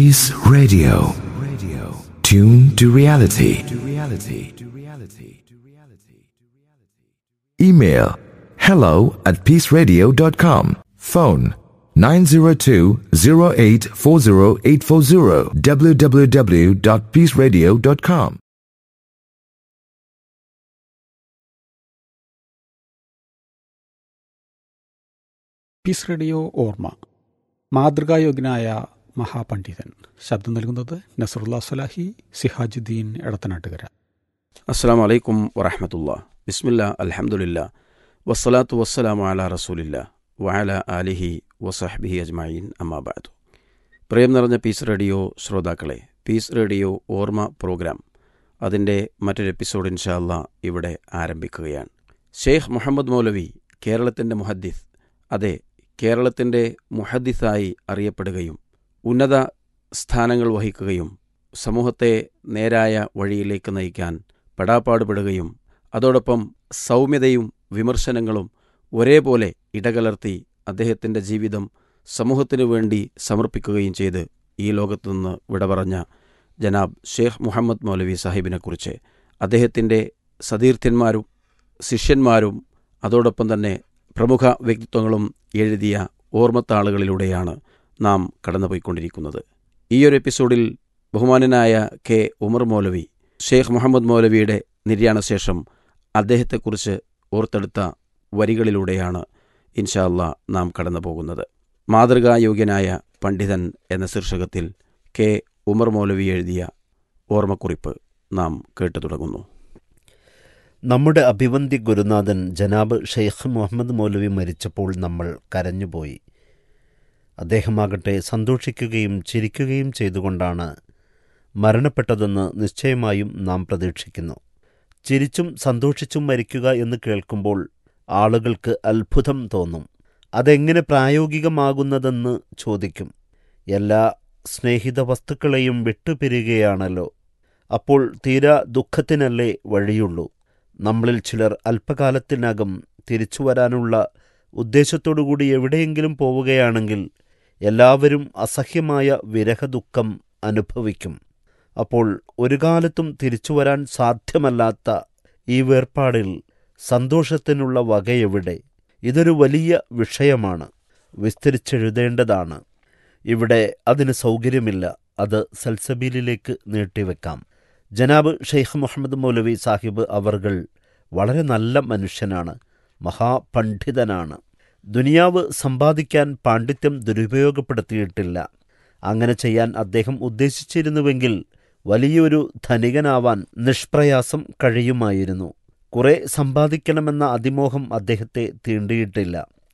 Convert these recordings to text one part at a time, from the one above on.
Peace Radio. Radio. Tune to reality. To reality. To reality. To reality. Email hello at peaceradio.com. Phone 902-0840840 www.peaceradio.com. Peace radio ഓർമ്മ മാതൃകായോഗ്യനായ മഹാപണ്ഡിതൻ ശബ്ദം നൽകുന്നത് നസറുല്ലാ സലാഹി സിഹാജുദ്ദീൻ എടത്തനാട്ടുകര അസ്സാം വലൈക്കും വറഹമത്തുള്ള ബിസ്മില്ല അൽഹംദുലില്ല വസ്സലാത്തു വസ്സലാമു അല റസൂലില്ല വഅല ആലിഹി വസഹ്ബിഹി അജ്മഈൻ അമ്മാബാദു പ്രേം നിറഞ്ഞ പീസ് റേഡിയോ ശ്രോതാക്കളെ പീസ് റേഡിയോ ഓർമ്മ പ്രോഗ്രാം അതിൻ്റെ മറ്റൊരു എപ്പിസോഡ് ഇൻഷാല്ല ഇവിടെ ആരംഭിക്കുകയാണ് ഷെയ്ഖ് മുഹമ്മദ് മൗലവി കേരളത്തിൻ്റെ മുഹദ്ദിസ് അതെ കേരളത്തിൻ്റെ മുഹദ്ദിസായി അറിയപ്പെടുകയും ഉന്നത സ്ഥാനങ്ങൾ വഹിക്കുകയും സമൂഹത്തെ നേരായ വഴിയിലേക്ക് നയിക്കാൻ പെടാപ്പാടുപെടുകയും അതോടൊപ്പം സൗമ്യതയും വിമർശനങ്ങളും ഒരേപോലെ ഇടകലർത്തി അദ്ദേഹത്തിൻ്റെ ജീവിതം സമൂഹത്തിനു വേണ്ടി സമർപ്പിക്കുകയും ചെയ്ത് ഈ ലോകത്തുനിന്ന് വിട പറഞ്ഞ ജനാബ് ഷേഖ് മുഹമ്മദ് മൗലവി സാഹിബിനെക്കുറിച്ച് അദ്ദേഹത്തിൻ്റെ സതീർത്ഥ്യന്മാരും ശിഷ്യന്മാരും അതോടൊപ്പം തന്നെ പ്രമുഖ വ്യക്തിത്വങ്ങളും എഴുതിയ ഓർമ്മത്താളുകളിലൂടെയാണ് നാം കടന്നുപോയിക്കൊണ്ടിരിക്കുന്നത് ഈയൊരു എപ്പിസോഡിൽ ബഹുമാനനായ കെ ഉമർ മൗലവി ഷെയ്ഖ് മുഹമ്മദ് മൗലവിയുടെ നിര്യാണശേഷം അദ്ദേഹത്തെക്കുറിച്ച് ഓർത്തെടുത്ത വരികളിലൂടെയാണ് ഇൻഷാല്ല നാം കടന്നു പോകുന്നത് മാതൃകായോഗ്യനായ പണ്ഡിതൻ എന്ന ശീർഷകത്തിൽ കെ ഉമർ മൗലവി എഴുതിയ ഓർമ്മക്കുറിപ്പ് നാം കേട്ടു തുടങ്ങുന്നു നമ്മുടെ അഭിവന്ദ്യ ഗുരുനാഥൻ ജനാബ് ഷെയ്ഖ് മുഹമ്മദ് മൗലവി മരിച്ചപ്പോൾ നമ്മൾ കരഞ്ഞുപോയി അദ്ദേഹമാകട്ടെ സന്തോഷിക്കുകയും ചിരിക്കുകയും ചെയ്തുകൊണ്ടാണ് മരണപ്പെട്ടതെന്ന് നിശ്ചയമായും നാം പ്രതീക്ഷിക്കുന്നു ചിരിച്ചും സന്തോഷിച്ചും മരിക്കുക എന്ന് കേൾക്കുമ്പോൾ ആളുകൾക്ക് അത്ഭുതം തോന്നും അതെങ്ങനെ പ്രായോഗികമാകുന്നതെന്ന് ചോദിക്കും എല്ലാ സ്നേഹിത വസ്തുക്കളെയും വിട്ടുപിരിയുകയാണല്ലോ അപ്പോൾ തീരാ ദുഃഖത്തിനല്ലേ വഴിയുള്ളൂ നമ്മളിൽ ചിലർ അല്പകാലത്തിനകം തിരിച്ചു വരാനുള്ള ഉദ്ദേശത്തോടുകൂടി എവിടെയെങ്കിലും പോവുകയാണെങ്കിൽ എല്ലാവരും അസഹ്യമായ വിരഹദുഃഖം അനുഭവിക്കും അപ്പോൾ ഒരു കാലത്തും തിരിച്ചു വരാൻ സാധ്യമല്ലാത്ത ഈ വേർപാടിൽ സന്തോഷത്തിനുള്ള വകയെവിടെ ഇതൊരു വലിയ വിഷയമാണ് വിസ്തരിച്ചെഴുതേണ്ടതാണ് ഇവിടെ അതിന് സൗകര്യമില്ല അത് സൽസബീലിലേക്ക് നീട്ടിവെക്കാം ജനാബ് ഷെയ്ഖ് മുഹമ്മദ് മൗലവി സാഹിബ് അവർകൾ വളരെ നല്ല മനുഷ്യനാണ് മഹാപണ്ഡിതനാണ് ദുനിയാവ് സമ്പാദിക്കാൻ പാണ്ഡിത്യം ദുരുപയോഗപ്പെടുത്തിയിട്ടില്ല അങ്ങനെ ചെയ്യാൻ അദ്ദേഹം ഉദ്ദേശിച്ചിരുന്നുവെങ്കിൽ വലിയൊരു ധനികനാവാൻ നിഷ്പ്രയാസം കഴിയുമായിരുന്നു കുറെ സമ്പാദിക്കണമെന്ന അതിമോഹം അദ്ദേഹത്തെ തീണ്ടിയിട്ടില്ല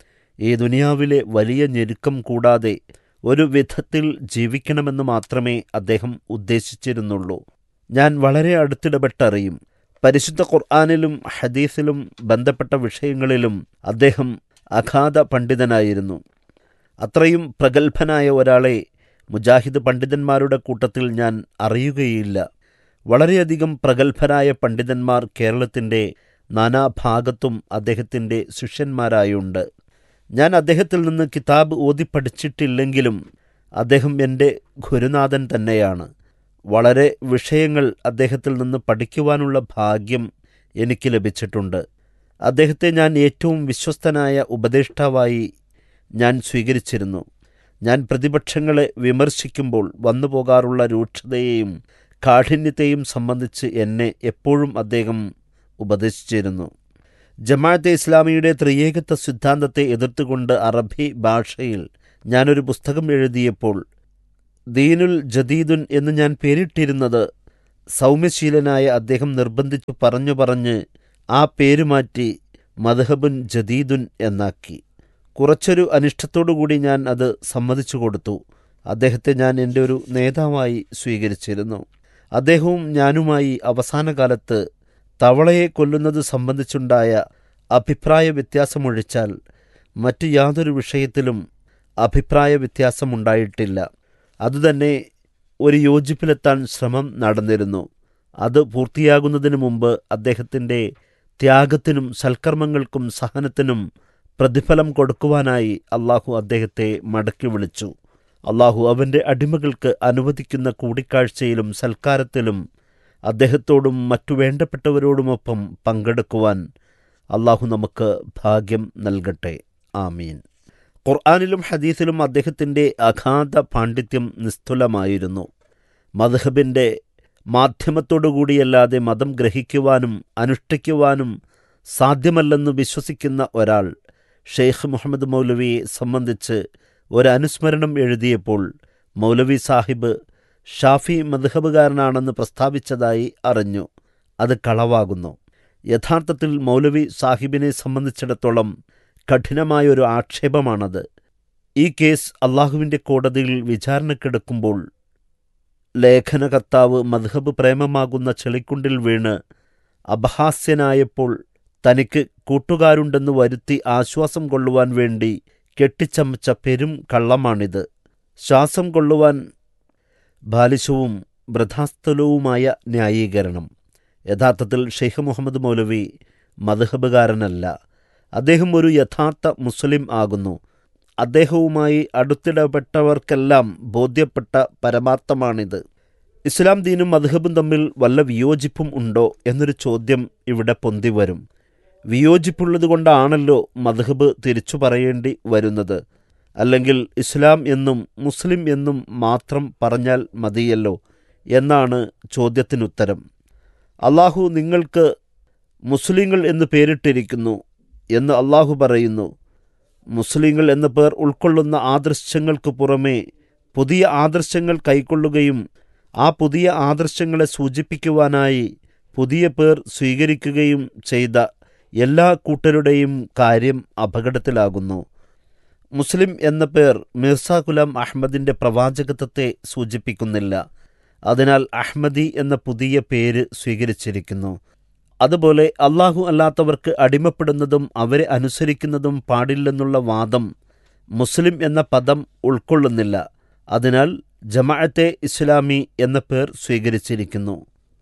ഈ ദുനിയാവിലെ വലിയ ഞെരുക്കം കൂടാതെ ഒരു വിധത്തിൽ ജീവിക്കണമെന്ന് മാത്രമേ അദ്ദേഹം ഉദ്ദേശിച്ചിരുന്നുള്ളൂ ഞാൻ വളരെ അടുത്തിടപെട്ടറിയും പരിശുദ്ധ ഖുർആാനിലും ഹദീസിലും ബന്ധപ്പെട്ട വിഷയങ്ങളിലും അദ്ദേഹം അഗാധ പണ്ഡിതനായിരുന്നു അത്രയും പ്രഗത്ഭനായ ഒരാളെ മുജാഹിദ് പണ്ഡിതന്മാരുടെ കൂട്ടത്തിൽ ഞാൻ അറിയുകയില്ല വളരെയധികം പ്രഗത്ഭരായ പണ്ഡിതന്മാർ കേരളത്തിൻ്റെ നാനാഭാഗത്തും അദ്ദേഹത്തിൻ്റെ ശിഷ്യന്മാരായുണ്ട് ഞാൻ അദ്ദേഹത്തിൽ നിന്ന് കിതാബ് ഓതി പഠിച്ചിട്ടില്ലെങ്കിലും അദ്ദേഹം എൻ്റെ ഗുരുനാഥൻ തന്നെയാണ് വളരെ വിഷയങ്ങൾ അദ്ദേഹത്തിൽ നിന്ന് പഠിക്കുവാനുള്ള ഭാഗ്യം എനിക്ക് ലഭിച്ചിട്ടുണ്ട് അദ്ദേഹത്തെ ഞാൻ ഏറ്റവും വിശ്വസ്തനായ ഉപദേഷ്ടാവായി ഞാൻ സ്വീകരിച്ചിരുന്നു ഞാൻ പ്രതിപക്ഷങ്ങളെ വിമർശിക്കുമ്പോൾ വന്നു പോകാറുള്ള രൂക്ഷതയെയും കാഠിന്യത്തെയും സംബന്ധിച്ച് എന്നെ എപ്പോഴും അദ്ദേഹം ഉപദേശിച്ചിരുന്നു ജമാഅത്തെ ഇസ്ലാമിയുടെ ത്രിയേകത്വ സിദ്ധാന്തത്തെ എതിർത്തുകൊണ്ട് അറബി ഭാഷയിൽ ഞാനൊരു പുസ്തകം എഴുതിയപ്പോൾ ദീനുൽ ജദീദുൻ എന്ന് ഞാൻ പേരിട്ടിരുന്നത് സൗമ്യശീലനായ അദ്ദേഹം നിർബന്ധിച്ചു പറഞ്ഞു പറഞ്ഞ് ആ പേര് മാറ്റി മദ്ഹബുൻ ജദീദുൻ എന്നാക്കി കുറച്ചൊരു അനിഷ്ടത്തോടുകൂടി ഞാൻ അത് സമ്മതിച്ചു കൊടുത്തു അദ്ദേഹത്തെ ഞാൻ എൻ്റെ ഒരു നേതാവായി സ്വീകരിച്ചിരുന്നു അദ്ദേഹവും ഞാനുമായി അവസാന കാലത്ത് തവളയെ കൊല്ലുന്നത് സംബന്ധിച്ചുണ്ടായ അഭിപ്രായ വ്യത്യാസമൊഴിച്ചാൽ മറ്റു യാതൊരു വിഷയത്തിലും അഭിപ്രായ വ്യത്യാസമുണ്ടായിട്ടില്ല അതുതന്നെ ഒരു യോജിപ്പിലെത്താൻ ശ്രമം നടന്നിരുന്നു അത് പൂർത്തിയാകുന്നതിന് മുമ്പ് അദ്ദേഹത്തിൻ്റെ ത്യാഗത്തിനും സൽക്കർമ്മങ്ങൾക്കും സഹനത്തിനും പ്രതിഫലം കൊടുക്കുവാനായി അള്ളാഹു അദ്ദേഹത്തെ മടക്കി വിളിച്ചു അള്ളാഹു അവൻ്റെ അടിമകൾക്ക് അനുവദിക്കുന്ന കൂടിക്കാഴ്ചയിലും സൽക്കാരത്തിലും അദ്ദേഹത്തോടും മറ്റു വേണ്ടപ്പെട്ടവരോടുമൊപ്പം പങ്കെടുക്കുവാൻ അള്ളാഹു നമുക്ക് ഭാഗ്യം നൽകട്ടെ ആമീൻ ഖുർആാനിലും ഹദീസിലും അദ്ദേഹത്തിൻ്റെ അഗാധ പാണ്ഡിത്യം നിസ്തുലമായിരുന്നു മദ്ഹബിൻ്റെ മാധ്യമത്തോടുകൂടിയല്ലാതെ മതം ഗ്രഹിക്കുവാനും അനുഷ്ഠിക്കുവാനും സാധ്യമല്ലെന്ന് വിശ്വസിക്കുന്ന ഒരാൾ ഷെയ്ഖ് മുഹമ്മദ് മൗലവിയെ സംബന്ധിച്ച് ഒരനുസ്മരണം എഴുതിയപ്പോൾ മൗലവി സാഹിബ് ഷാഫി മദ്ഹബുകാരനാണെന്ന് പ്രസ്താവിച്ചതായി അറിഞ്ഞു അത് കളവാകുന്നു യഥാർത്ഥത്തിൽ മൗലവി സാഹിബിനെ സംബന്ധിച്ചിടത്തോളം കഠിനമായൊരു ആക്ഷേപമാണത് ഈ കേസ് അള്ളാഹുവിൻ്റെ കോടതിയിൽ വിചാരണക്കെടുക്കുമ്പോൾ ലേഖനകർത്താവ് മദ്ഹബ് പ്രേമമാകുന്ന ചെളിക്കുണ്ടിൽ വീണ് അപഹാസ്യനായപ്പോൾ തനിക്ക് കൂട്ടുകാരുണ്ടെന്ന് വരുത്തി ആശ്വാസം കൊള്ളുവാൻ വേണ്ടി കെട്ടിച്ചമച്ച പെരും കള്ളമാണിത് ശ്വാസം കൊള്ളുവാൻ ബാലിശവും വൃഥാസ്ഥലവുമായ ന്യായീകരണം യഥാർത്ഥത്തിൽ ഷെയ്ഖ് മുഹമ്മദ് മൗലവി മദ്ഹബുകാരനല്ല അദ്ദേഹം ഒരു യഥാർത്ഥ മുസ്ലിം ആകുന്നു അദ്ദേഹവുമായി അടുത്തിടപെട്ടവർക്കെല്ലാം ബോധ്യപ്പെട്ട പരമാർത്ഥമാണിത് ഇസ്ലാം ദീനും മദ്ഹബും തമ്മിൽ വല്ല വിയോജിപ്പും ഉണ്ടോ എന്നൊരു ചോദ്യം ഇവിടെ പൊന്തി വരും വിയോജിപ്പുള്ളതുകൊണ്ടാണല്ലോ മദ്ഹബ് തിരിച്ചു പറയേണ്ടി വരുന്നത് അല്ലെങ്കിൽ ഇസ്ലാം എന്നും മുസ്ലിം എന്നും മാത്രം പറഞ്ഞാൽ മതിയല്ലോ എന്നാണ് ചോദ്യത്തിനുത്തരം അള്ളാഹു നിങ്ങൾക്ക് മുസ്ലിങ്ങൾ എന്ന് പേരിട്ടിരിക്കുന്നു എന്ന് അള്ളാഹു പറയുന്നു മുസ്ലിങ്ങൾ എന്ന പേർ ഉൾക്കൊള്ളുന്ന ആദർശങ്ങൾക്ക് പുറമേ പുതിയ ആദർശങ്ങൾ കൈക്കൊള്ളുകയും ആ പുതിയ ആദർശങ്ങളെ സൂചിപ്പിക്കുവാനായി പുതിയ പേർ സ്വീകരിക്കുകയും ചെയ്ത എല്ലാ കൂട്ടരുടെയും കാര്യം അപകടത്തിലാകുന്നു മുസ്ലിം എന്ന പേർ മിർസ ഗുലാം അഹമ്മദിൻ്റെ പ്രവാചകത്വത്തെ സൂചിപ്പിക്കുന്നില്ല അതിനാൽ അഹമ്മദി എന്ന പുതിയ പേര് സ്വീകരിച്ചിരിക്കുന്നു അതുപോലെ അള്ളാഹു അല്ലാത്തവർക്ക് അടിമപ്പെടുന്നതും അവരെ അനുസരിക്കുന്നതും പാടില്ലെന്നുള്ള വാദം മുസ്ലിം എന്ന പദം ഉൾക്കൊള്ളുന്നില്ല അതിനാൽ ജമാഅത്തെ ഇസ്ലാമി എന്ന പേർ സ്വീകരിച്ചിരിക്കുന്നു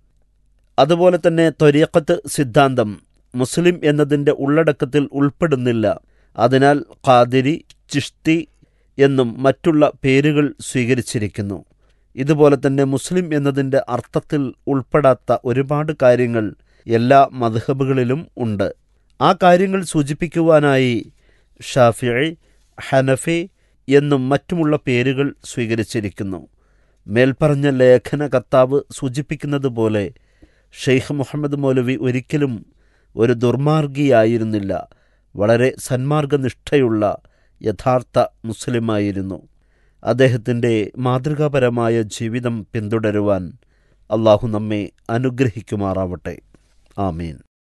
അതുപോലെ തന്നെ ത്വരീഖത്ത് സിദ്ധാന്തം മുസ്ലിം എന്നതിൻ്റെ ഉള്ളടക്കത്തിൽ ഉൾപ്പെടുന്നില്ല അതിനാൽ ഖാദിരി ചിഷ്തി എന്നും മറ്റുള്ള പേരുകൾ സ്വീകരിച്ചിരിക്കുന്നു ഇതുപോലെ തന്നെ മുസ്ലിം എന്നതിൻ്റെ അർത്ഥത്തിൽ ഉൾപ്പെടാത്ത ഒരുപാട് കാര്യങ്ങൾ എല്ലാ മദ്ഹബുകളിലും ഉണ്ട് ആ കാര്യങ്ങൾ സൂചിപ്പിക്കുവാനായി ഷാഫിഐ ഹനഫി എന്നും മറ്റുമുള്ള പേരുകൾ സ്വീകരിച്ചിരിക്കുന്നു മേൽപ്പറഞ്ഞ ലേഖന കർത്താവ് സൂചിപ്പിക്കുന്നത് പോലെ ഷെയ്ഖ് മുഹമ്മദ് മൗലവി ഒരിക്കലും ഒരു ദുർമാർഗിയായിരുന്നില്ല വളരെ സന്മാർഗനിഷ്ഠയുള്ള യഥാർത്ഥ മുസ്ലിമായിരുന്നു അദ്ദേഹത്തിൻ്റെ മാതൃകാപരമായ ജീവിതം പിന്തുടരുവാൻ അള്ളാഹു നമ്മെ അനുഗ്രഹിക്കുമാറാവട്ടെ ആമീൻ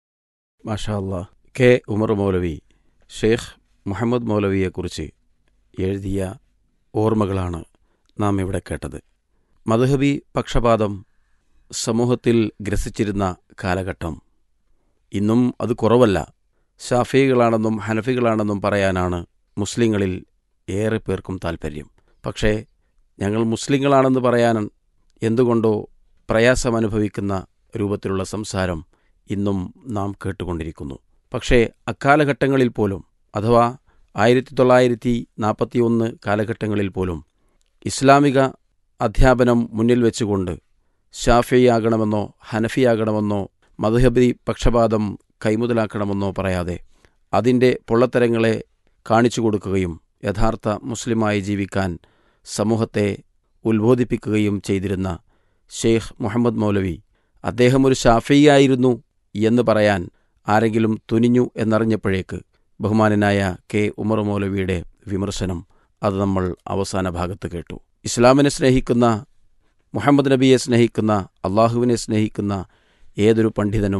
മാഷാ അല്ലാ കെ ഉമർ മൗലവി ഷെയ്ഖ് മുഹമ്മദ് മൗലവിയെക്കുറിച്ച് എഴുതിയ ഓർമ്മകളാണ് നാം ഇവിടെ കേട്ടത് മധുഹബി പക്ഷപാതം സമൂഹത്തിൽ ഗ്രസിച്ചിരുന്ന കാലഘട്ടം ഇന്നും അത് കുറവല്ല ഷാഫികളാണെന്നും ഹനഫികളാണെന്നും പറയാനാണ് മുസ്ലിങ്ങളിൽ ഏറെ പേർക്കും താൽപ്പര്യം പക്ഷേ ഞങ്ങൾ മുസ്ലിങ്ങളാണെന്ന് പറയാൻ എന്തുകൊണ്ടോ പ്രയാസമനുഭവിക്കുന്ന രൂപത്തിലുള്ള സംസാരം ഇന്നും നാം കേട്ടുകൊണ്ടിരിക്കുന്നു പക്ഷേ അക്കാലഘട്ടങ്ങളിൽ പോലും അഥവാ ആയിരത്തി തൊള്ളായിരത്തി നാൽപ്പത്തി ഒന്ന് കാലഘട്ടങ്ങളിൽ പോലും ഇസ്ലാമിക അധ്യാപനം മുന്നിൽ വെച്ചുകൊണ്ട് ഷാഫിയാകണമെന്നോ ഹനഫിയാകണമെന്നോ മധുഹബി പക്ഷപാതം കൈമുതലാക്കണമെന്നോ പറയാതെ അതിൻ്റെ പൊള്ളത്തരങ്ങളെ കാണിച്ചു കൊടുക്കുകയും യഥാർത്ഥ മുസ്ലിമായി ജീവിക്കാൻ സമൂഹത്തെ ഉത്ബോധിപ്പിക്കുകയും ചെയ്തിരുന്ന ഷെയ്ഖ് മുഹമ്മദ് മൗലവി അദ്ദേഹം ഒരു ഷാഫിയായിരുന്നു എന്ന് പറയാൻ ആരെങ്കിലും തുനിഞ്ഞു എന്നറിഞ്ഞപ്പോഴേക്ക് ബഹുമാനനായ കെ ഉമർ മൗലവിയുടെ വിമർശനം അത് നമ്മൾ അവസാന ഭാഗത്ത് കേട്ടു ഇസ്ലാമിനെ സ്നേഹിക്കുന്ന മുഹമ്മദ് നബിയെ സ്നേഹിക്കുന്ന അള്ളാഹുവിനെ സ്നേഹിക്കുന്ന ഏതൊരു പണ്ഡിതനും